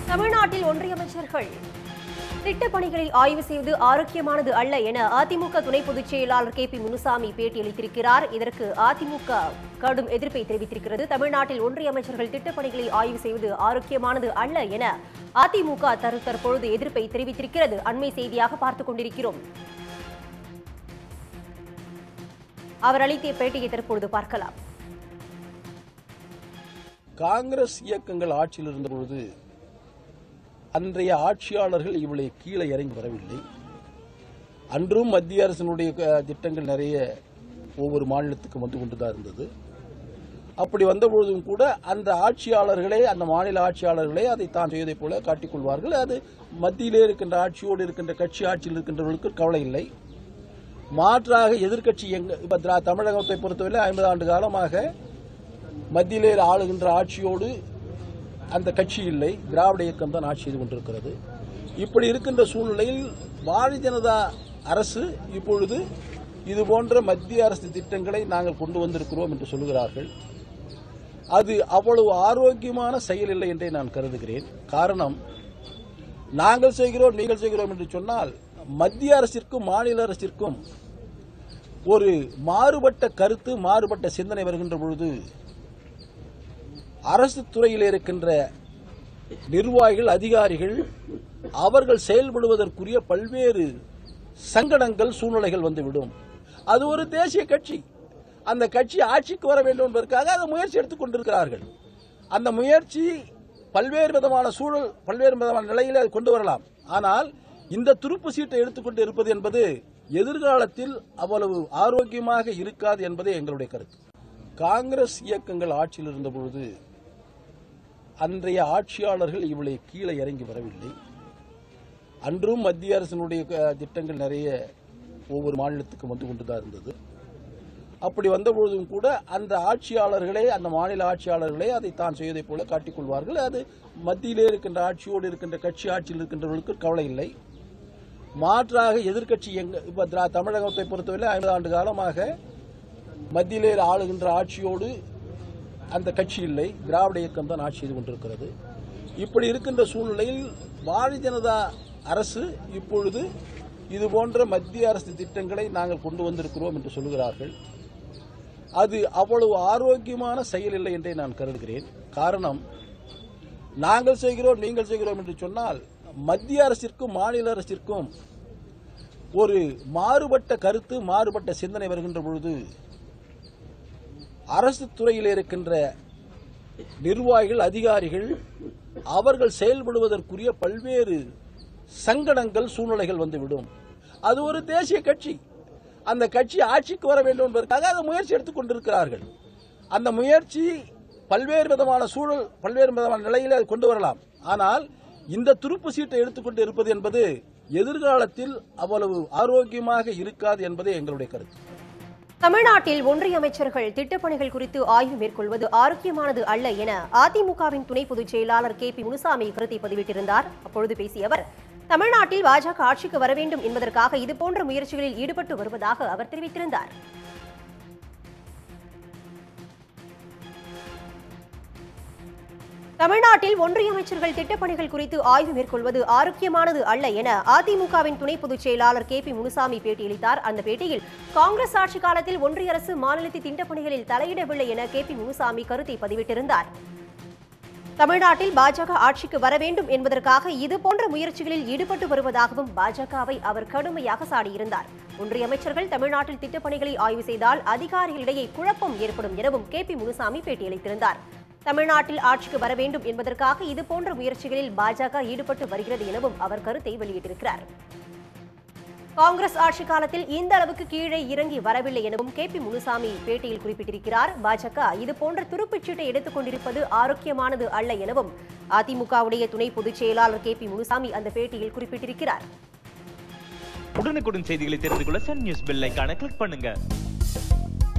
தமிழ்நாட்டில் ஒன்றிய அமைச்சர்கள் திட்டப் பணிகளை ஆய்வு செய்வது ஆரோக்கியமானது அல்ல என அதிமுக துணை பொதுச் செயலாளர் கே பி முனுசாமி பேட்டியளித்திருக்கிறார் இதற்கு அதிமுக கடும் எதிர்ப்பை தெரிவித்திருக்கிறது தமிழ்நாட்டில் ஒன்றிய அமைச்சர்கள் திட்டப் பணிகளை ஆய்வு செய்வது ஆரோக்கியமானது அல்ல என அதிமுக தரு தற்பொழுது எதிர்ப்பை தெரிவித்திருக்கிறது அண்மை செய்தியாக பார்த்துக் கொண்டிருக்கிறோம் அவர் அளித்த பேட்டியை தற்பொழுது பார்க்கலாம் காங்கிரஸ் இயக்கங்கள் ஆட்சியில் இருந்த பொழுது அன்றைய ஆட்சியாளர்கள் இவளை கீழே இறங்கி வரவில்லை அன்றும் மத்திய அரசினுடைய அஹ், திட்டங்கள் நிறைய ஒவ்வொரு மாநிலத்துக்கும் வந்து கொண்டுதான் இருந்தது அப்படி வந்த பொழுதும் கூட அந்த ஆட்சியாளர்களே அந்த மாநில ஆட்சியாளர்களே அதை தான் செய்வதைப் போல காட்டிக்கொள்வார்கள் அது மத்தியிலே இருக்கின்ற ஆட்சியோடு இருக்கின்ற கட்சி ஆட்சியில் இருக்கின்றவர்களுக்கு கவலை இல்லை மாற்றாக எதிர்க்கட்சி எங்க இப்ப திரா- தமிழகத்தை பொறுத்தவரை ஐம்பது ஆண்டு காலமாக மத்தியிலே ஆளுகின்ற ஆட்சியோடு அந்த கட்சி இல்லை திராவிட இயக்கம் தான் ஆட்சி செய்து கொண்டிருக்கிறது இப்படி இருக்கின்ற சூழ்நிலையில் பாரதிய ஜனதா அரசு இப்பொழுது இது போன்ற மத்திய அரசு திட்டங்களை நாங்கள் கொண்டு வந்திருக்கிறோம் என்று சொல்லுகிறார்கள் அது அவ்வளவு ஆரோக்கியமான செயல் இல்லை என்றே நான் கருதுகிறேன் காரணம் நாங்கள் செய்கிறோம் நீங்கள் செய்கிறோம் என்று சொன்னால் மத்திய அரசிற்கும் மாநில அரசிற்கும் ஒரு மாறுபட்ட கருத்து மாறுபட்ட சிந்தனை வருகின்ற பொழுது அரசு துறையில் இருக்கின்ற நிர்வாகிகள் அதிகாரிகள் அவர்கள் செயல்படுவதற்குரிய பல்வேறு சங்கடங்கள் சூழ்நிலைகள் வந்துவிடும் அது ஒரு தேசிய கட்சி அந்த கட்சி ஆட்சிக்கு வர வேண்டும் என்பதற்காக அதை முயற்சி எடுத்துக் கொண்டிருக்கிறார்கள் அந்த முயற்சி பல்வேறு விதமான சூழல் பல்வேறு விதமான நிலையில் அதை கொண்டு வரலாம் ஆனால் இந்த துருப்பு சீட்டை எடுத்துக்கொண்டு இருப்பது என்பது எதிர்காலத்தில் அவ்வளவு ஆரோக்கியமாக இருக்காது என்பதே எங்களுடைய கருத்து காங்கிரஸ் இயக்கங்கள் ஆட்சியில் இருந்த பொழுது அன்றைய ஆட்சியாளர்கள் இவளை கீழே இறங்கி வரவில்லை அன்றும் மத்திய அரசினுடைய அஹ், திட்டங்கள் நிறைய ஒவ்வொரு மாநிலத்துக்கும் வந்து கொண்டுதான் இருந்தது அப்படி வந்த பொழுதும் கூட அந்த ஆட்சியாளர்களே அந்த மாநில ஆட்சியாளர்களே அதை தான் செய்வதைப் போல காட்டிக்கொள்வார்கள் அது மத்தியிலே இருக்கின்ற ஆட்சியோடு இருக்கின்ற கட்சி ஆட்சியில் இருக்கின்றவர்களுக்கு கவலை இல்லை மாற்றாக எதிர்க்கட்சி எங்க இப்ப திரா- தமிழகத்தை பொறுத்தவரை ஐம்பது ஆண்டு காலமாக மத்தியிலே ஆளுகின்ற ஆட்சியோடு அந்த கட்சி இல்லை திராவிட இயக்கம் தான் ஆட்சி செய்து கொண்டிருக்கிறது இப்படி இருக்கின்ற சூழ்நிலையில் பாரதிய ஜனதா அரசு இப்பொழுது இது போன்ற மத்திய அரசு திட்டங்களை நாங்கள் கொண்டு வந்திருக்கிறோம் என்று சொல்லுகிறார்கள் அது அவ்வளவு ஆரோக்கியமான செயல் இல்லை என்றே நான் கருதுகிறேன் காரணம் நாங்கள் செய்கிறோம் நீங்கள் செய்கிறோம் என்று சொன்னால் மத்திய அரசிற்கும் மாநில அரசிற்கும் ஒரு மாறுபட்ட கருத்து மாறுபட்ட சிந்தனை வருகின்ற பொழுது அரசு துறையில் இருக்கின்ற நிர்வாகிகள் அதிகாரிகள் அவர்கள் செயல்படுவதற்குரிய பல்வேறு சங்கடங்கள் சூழ்நிலைகள் வந்துவிடும் அது ஒரு தேசிய கட்சி அந்த கட்சி ஆட்சிக்கு வர வேண்டும் என்பதற்காக அதை முயற்சி எடுத்துக் கொண்டிருக்கிறார்கள் அந்த முயற்சி பல்வேறு விதமான சூழல் பல்வேறு விதமான நிலையில் அதை கொண்டு வரலாம் ஆனால் இந்த துருப்பு சீட்டை எடுத்துக்கொண்டு இருப்பது என்பது எதிர்காலத்தில் அவ்வளவு ஆரோக்கியமாக இருக்காது என்பதே எங்களுடைய கருத்து தமிழ்நாட்டில் ஒன்றிய அமைச்சர்கள் திட்டப்பணிகள் குறித்து ஆய்வு மேற்கொள்வது ஆரோக்கியமானது அல்ல என அதிமுகவின் துணை பொதுச் செயலாளர் கே பி முனுசாமி கருத்தை பதிவிட்டிருந்தார் அப்பொழுது பேசிய அவர் தமிழ்நாட்டில் பாஜக ஆட்சிக்கு வர வேண்டும் என்பதற்காக இதுபோன்ற முயற்சிகளில் ஈடுபட்டு வருவதாக அவர் தெரிவித்திருந்தார் தமிழ்நாட்டில் ஒன்றிய அமைச்சர்கள் திட்டப்பணிகள் குறித்து ஆய்வு மேற்கொள்வது ஆரோக்கியமானது அல்ல என அதிமுகவின் துணை பொதுச் செயலாளர் கே பி முனுசாமி பேட்டியளித்தார் அந்த பேட்டியில் காங்கிரஸ் ஆட்சி காலத்தில் ஒன்றிய அரசு மாநிலத்தின் திட்டப்பணிகளில் தலையிடவில்லை என கே பி முனுசாமி கருத்தை பதிவிட்டிருந்தார் தமிழ்நாட்டில் பாஜக ஆட்சிக்கு வர வேண்டும் என்பதற்காக இதுபோன்ற முயற்சிகளில் ஈடுபட்டு வருவதாகவும் பாஜகவை அவர் கடுமையாக சாடியிருந்தார் ஒன்றிய அமைச்சர்கள் தமிழ்நாட்டில் திட்டப்பணிகளை ஆய்வு செய்தால் அதிகாரிகளிடையே குழப்பம் ஏற்படும் எனவும் கே பி முனுசாமி பேட்டியளித்திருந்தார் தமிழ்நாட்டில் ஆட்சிக்கு வர வேண்டும் என்பதற்காக இதுபோன்ற முயற்சிகளில் பாஜக ஈடுபட்டு வருகிறது எனவும் அவர் கருத்தை வெளியிட்டிருக்கிறார் காங்கிரஸ் ஆட்சி காலத்தில் இந்த அளவுக்கு கீழே இறங்கி வரவில்லை எனவும் கே பி முனுசாமி பேட்டியில் குறிப்பிட்டிருக்கிறார் பாஜக இதுபோன்ற துருப்புச்சீட்டை எடுத்துக் கொண்டிருப்பது ஆரோக்கியமானது அல்ல எனவும் அதிமுகவுடைய துணை பொதுச் செயலாளர் கே பி முனுசாமி அந்த பேட்டியில் குறிப்பிட்டிருக்கிறார் உடனுக்குடன் செய்திகளை தெரிந்து கொள்ள சன் நியூஸ் பெல் ஐகானை கிளிக் பண்ணுங்க